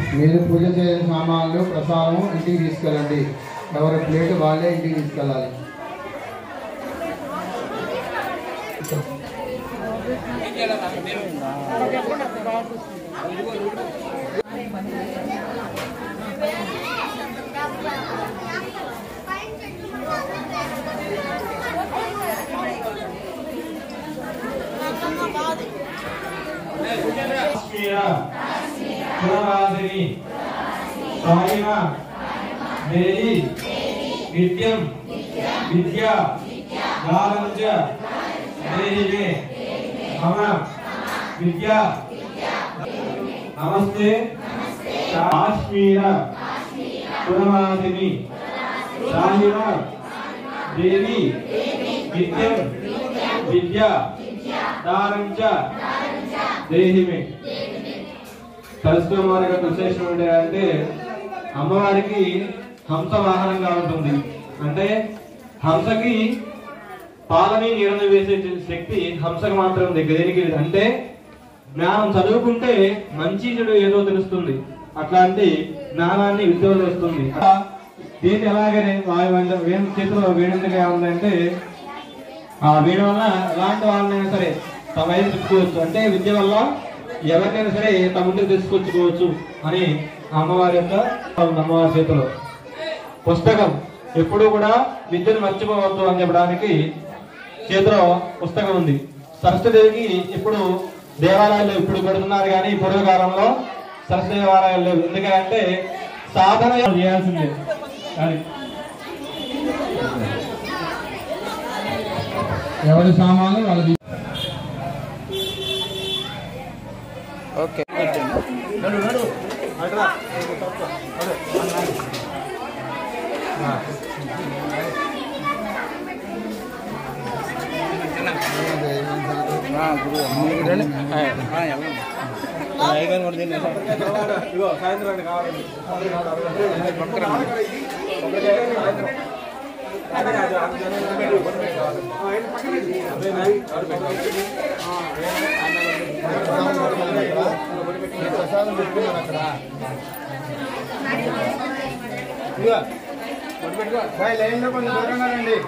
మీరు పూజ చేసే సామాన్లు ప్రసాదం ఇంటికి తీసుకెళ్ళండి ఎవరి ప్లేట్ వాళ్ళే ఇంటికి తీసుకెళ్ళాలి కాశ్మీర పురవాసిని సాయిమ దేవి నిత్యం విద్య దానంచ దేహిమే మమ విద్య నమస్తే కాశ్మీర పురవాసిని సాయిమ దేవి నిత్యం విద్య దానంచ దేహిమే సరస్వతి వారి యొక్క విశేషం ఏంటంటే అమ్మవారికి హంస వాహనంగా ఉంటుంది అంటే హంసకి పాలని నీడను వేసే శక్తి హంసకు మాత్రం ఉంది దేనికి లేదు. అంటే జ్ఞానం చదువుకుంటే మంచి చెడు ఏదో తెలుస్తుంది అట్లాంటి జ్ఞానాన్ని విద్య వస్తుంది దీన్ని ఎలాగనే వాయు వేణు- వేణు చేతిలో వేణుగా ఉందంటే ఆ వీణ వల్ల ఎలాంటి వాళ్ళనైనా సరే తమ వైపు తిప్పుకోవచ్చు అంటే విద్య వల్ల ఎవరికైనా సరే తమ ముందుకు తీసుకొచ్చుకోవచ్చు అని ఆ అమ్మవారి యొక్క అమ్మవారి చేతిలో పుస్తకం ఎప్పుడు కూడా విద్యను మర్చిపోవద్దు అని చెప్పడానికి చేతిలో పుస్తకం ఉంది సరస్వదేవికి ఇప్పుడు దేవాలయాలు ఇప్పుడు పెడుతున్నారు కానీ పూర్వకాలంలో సరస్వతి దేవాలయాలు లేవు ఎందుకంటే సాధన చేయాల్సిందే అది ఎవరి సామాన్లు వాళ్ళది ప్రసాదం పెట్టుకున్నారు అక్కడ బాయ్ లైన్ లో కొంచెం దూరంగా రండి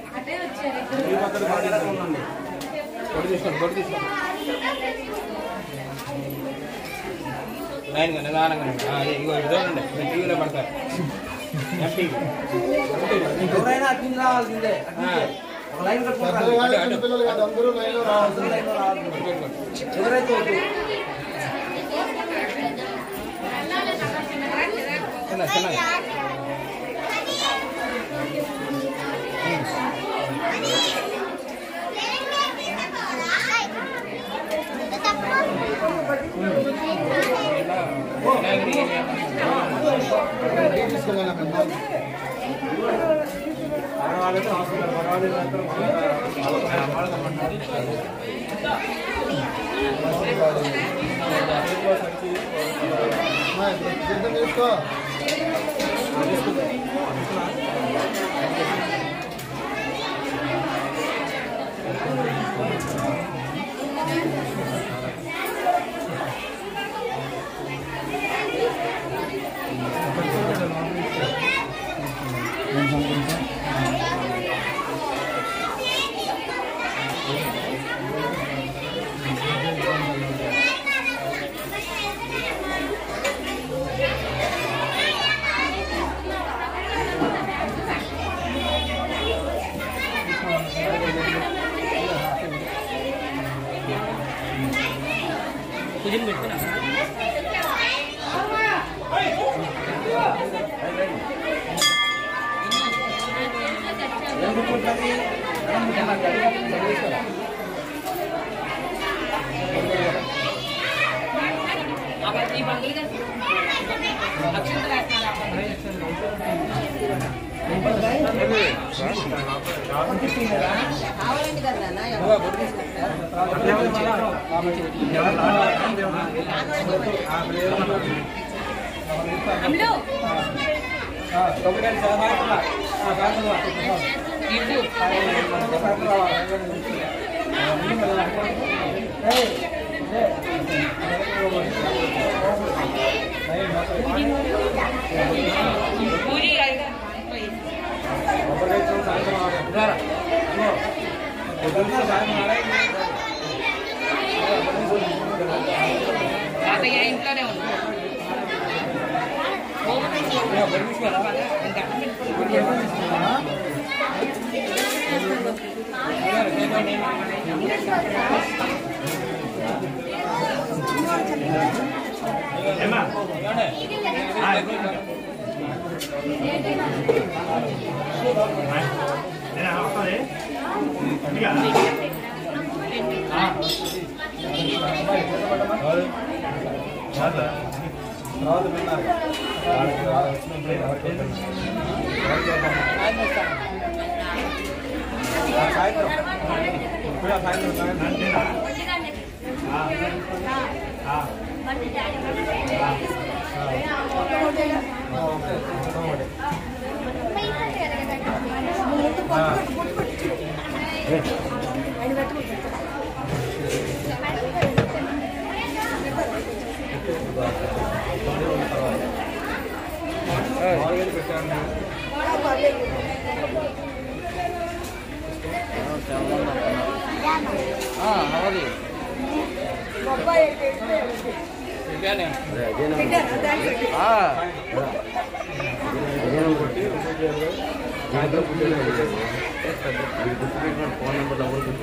ఎవరైనా అట్లా రావాల్సిందే ఒక లైన్ పెద్దలు కాదు, చిన్న పిల్లలు కాదు అందరూ లైన్ లో రావాల్సిందే ఎవరైతే వద్దు. తీసుకెళ్ళాలి అక్కడ బాయ్, సిద్ధం చేసుకో ఏయ్, తాతయ్య ఇంట్లోనే ఉంది అవది ఫోన్ నెంబర్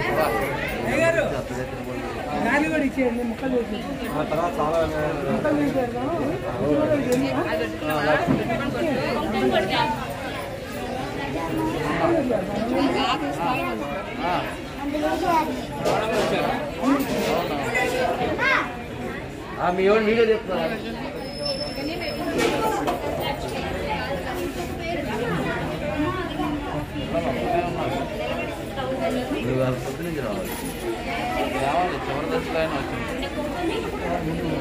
మీ ఎవరు వీడియో చెప్తున్నారు నువ్వు వాళ్ళ పొద్దు నుంచి రావాలి రావాలి జబర్దస్త్ ఆయన వచ్చింది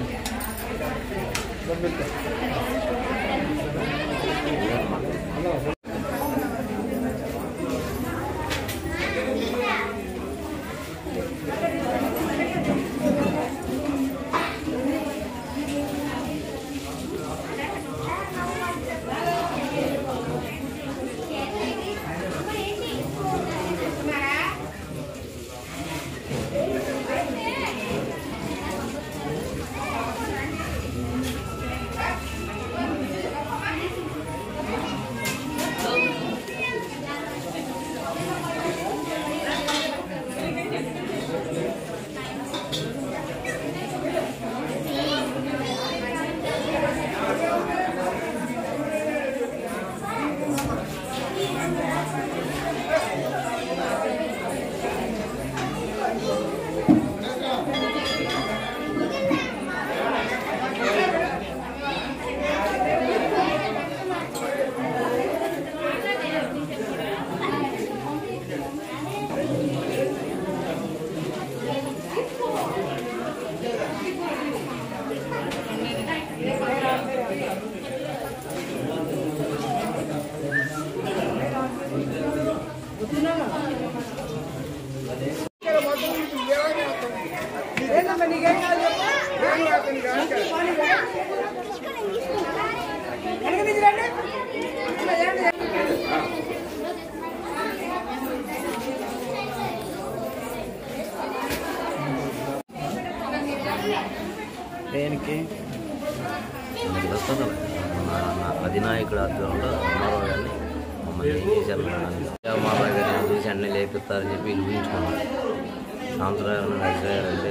దేనికి వస్తుంది అధినాయకుడు ఆధ్వర్యంలో అమ్మారావు గారిని మమ్మల్ని ఏం చేశారు అమ్మారావు గారిని చూసి అన్నీ లేపిస్తారని చెప్పి వీళ్ళు ఊహించుకున్నారు సాంప్రదాయం అంటే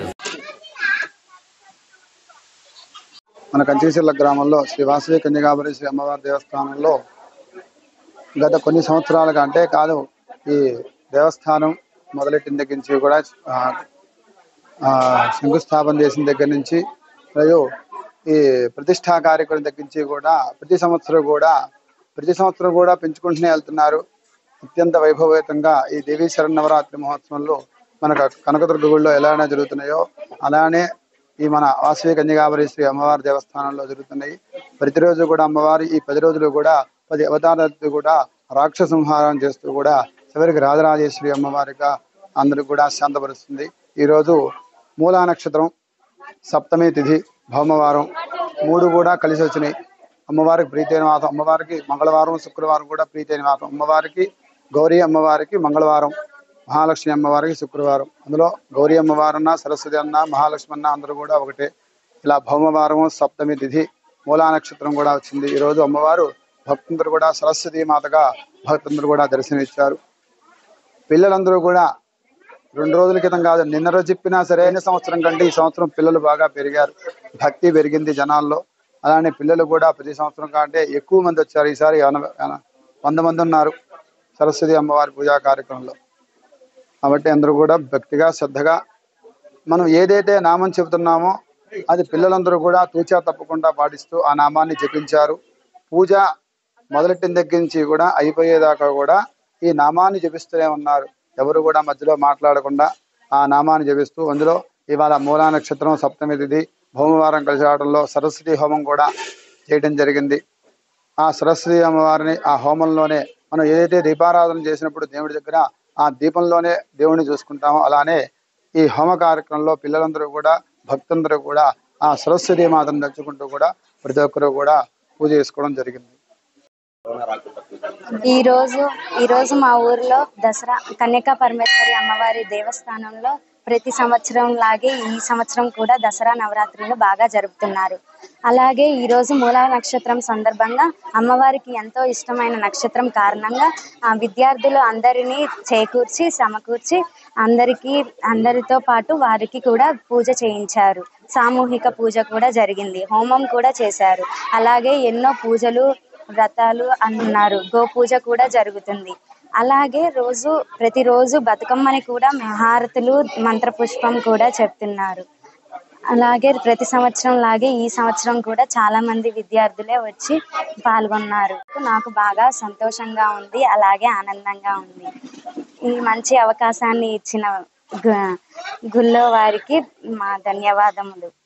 మన కంచిసిల్ల గ్రామంలో శ్రీ వాసవి కన్యకాపురి శ్రీ అమ్మవారి దేవస్థానంలో గత కొన్ని సంవత్సరాలుగా అంటే కాదు ఈ దేవస్థానం మొదలెట్టిన దగ్గర నుంచి కూడా ఆ, ఆ, శంకుస్థాపన చేసిన దగ్గర నుంచి మరియు ఈ ప్రతిష్టా కార్యక్రమం దగ్గర నుంచి కూడా ప్రతి సంవత్సరం కూడా ప్రతి సంవత్సరం కూడా పెంచుకుంటూనే వెళ్తున్నారు అత్యంత వైభవేతంగా ఈ దేవీ శరణవరాత్రి మహోత్సవంలో మన కనకదుర్గ గుడిలో ఎలానే జరుగుతున్నాయో అలానే ఈ మన వాసవి కన్యకాపురి శ్రీ అమ్మవారి దేవస్థానంలో జరుగుతున్నాయి ప్రతిరోజు కూడా అమ్మవారి ఈ పది రోజులు కూడా పది అవతారాలతో కూడా రాక్షస సంహారం చేస్తూ కూడా చివరికి రాజరాజేశ్వరి అమ్మవారిగా అందరికి కూడా శాంతపరుస్తుంది ఈ రోజు మూలా నక్షత్రం సప్తమి తిథి భౌమవారం మూడు కూడా కలిసి వచ్చినాయి అమ్మవారికి ప్రీతైన మాసం అమ్మవారికి మంగళవారం శుక్రవారం కూడా ప్రీతైన మాసం అమ్మవారికి గౌరీ అమ్మవారికి మంగళవారం మహాలక్ష్మి అమ్మవారికి శుక్రవారం అందులో గౌరీ అమ్మవారన్నా సరస్వతి అన్న మహాలక్ష్మి అన్న అందరూ కూడా ఒకటే ఇలా భౌమవారం సప్తమి తిథి మూలా నక్షత్రం కూడా వచ్చింది ఈ రోజు అమ్మవారు భక్తులందరూ కూడా సరస్వతి మాతగా భక్తులందరూ కూడా దర్శనమిచ్చారు పిల్లలందరూ కూడా రెండు రోజుల క్రితం కాదు నిన్న రోజు చెప్పినా సరే అయిన సంవత్సరం కంటే ఈ సంవత్సరం పిల్లలు బాగా పెరిగారు భక్తి పెరిగింది జనాల్లో అలానే పిల్లలు కూడా ప్రతి సంవత్సరం కంటే ఎక్కువ మంది వచ్చారు ఈసారి ఎనభై- ఎన- వంద మంది ఉన్నారు సరస్వతి అమ్మవారి పూజా కార్యక్రమంలో కాబట్టి అందరూ కూడా భక్తిగా శ్రద్ధగా మనం ఏదైతే నామం చెబుతున్నామో అది పిల్లలందరూ కూడా తూచా తప్పకుండా పాటిస్తూ ఆ నామాన్ని జపించారు పూజ మొదలెట్టిన దగ్గర నుంచి కూడా అయిపోయేదాకా కూడా ఈ నామాన్ని జపిస్తూనే ఉన్నారు ఎవరు కూడా మధ్యలో మాట్లాడకుండా ఆ నామాన్ని జపిస్తూ అందులో ఇవాళ మూలా నక్షత్రం సప్తమి తిథి భౌమవారం కలిసి రావడంలో సరస్వతి హోమం కూడా చేయడం జరిగింది ఆ సరస్వతి అమ్మవారిని ఆ హోమంలోనే మనం ఏదైతే దీపారాధన చేసినప్పుడు దేవుడి దగ్గర ఆ దీపంలోనే దేవుడిని చూసుకుంటామో అలానే ఈ హోమ కార్యక్రమంలో పిల్లలందరూ కూడా భక్తులందరూ కూడా ఆ సరస్వతి మాతను తలుచుకుంటూ కూడా ప్రతి ఒక్కరూ కూడా పూజ చేసుకోవడం జరిగింది ఈ రోజు ఈ రోజు మా ఊర్లో దసరా కన్యకా పరమేశ్వరి అమ్మవారి దేవస్థానంలో ప్రతి సంవత్సరం లాగే ఈ సంవత్సరం కూడా దసరా నవరాత్రులు బాగా జరుపుతున్నారు అలాగే ఈ రోజు మూలా నక్షత్రం సందర్భంగా అమ్మవారికి ఎంతో ఇష్టమైన నక్షత్రం కారణంగా ఆ విద్యార్థులు అందరినీ చేకూర్చి సమకూర్చి అందరికీ అందరితో పాటు వారికి కూడా పూజ చేయించారు సామూహిక పూజ కూడా జరిగింది హోమం కూడా చేశారు అలాగే ఎన్నో పూజలు వ్రతాలు అన్నారు గోపూజ కూడా జరుగుతుంది అలాగే రోజు ప్రతిరోజు బతుకమ్మని కూడా హారతులు మంత్రపుష్పం కూడా చెప్తున్నారు అలాగే ప్రతి సంవత్సరం లాగే ఈ సంవత్సరం కూడా చాలా మంది విద్యార్థులే వచ్చి పాల్గొన్నారు నాకు బాగా సంతోషంగా ఉంది అలాగే ఆనందంగా ఉంది ఈ మంచి అవకాశాన్ని ఇచ్చిన గు- గుళ్ళో వారికి మా ధన్యవాదములు